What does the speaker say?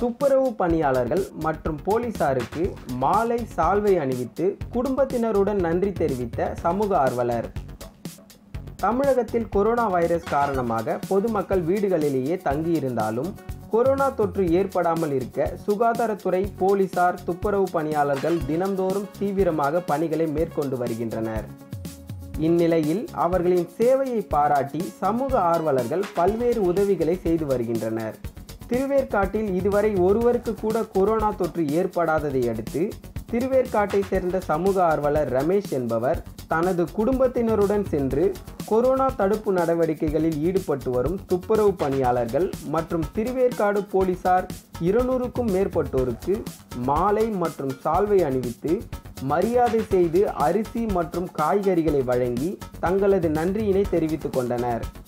துப்புரவு பணியாளர்கள் மற்றும் போலீசாருக்கு மாலை சால்வை அணிவித்து குடும்பத்தினருடன் நன்றி தெரிவித்த சமூக ஆர்வலர் தமிழகத்தில் கொரோனா வைரஸ் காரணமாக பொதுமக்கள் வீடுகளிலேயே தங்கியிருந்தாலும் கொரோனா தொற்று ஏற்படாமல் இருக்க சுகாதாரத்துறை போலீசார் துப்புரவு பணியாளர்கள் தினம்தோறும் தீவிரமாக பணிகளை மேற்கொண்டு வருகின்றனர் இந்நிலையில் அவர்களின் சேவையை பாராட்டி சமூக ஆர்வலர்கள் பல்வேறு உதவிகளை செய்து வருகின்றனர் திருவேற்காட்டில் இதுவரை ஒருவருக்கு கூட கொரோனா தொற்று ஏற்படாததை அடுத்து திருவேற்காட்டை சேர்ந்த சமூக ஆர்வலர் ரமேஷ் என்பவர் தனது குடும்பத்தினருடன் சென்று கொரோனா தடுப்பு நடவடிக்கைகளில் ஈடுபட்டு வரும் துப்புரவு பணியாளர்கள் மற்றும் திருவேற்காடு போலீசார் இருநூறுக்கும் மேற்பட்டோருக்கு மாலை மற்றும் சால்வை அணிவித்து மரியாதை செய்து அரிசி மற்றும் காய்கறிகளை வழங்கி தங்களது நன்றியினை தெரிவித்துக் கொண்டனர்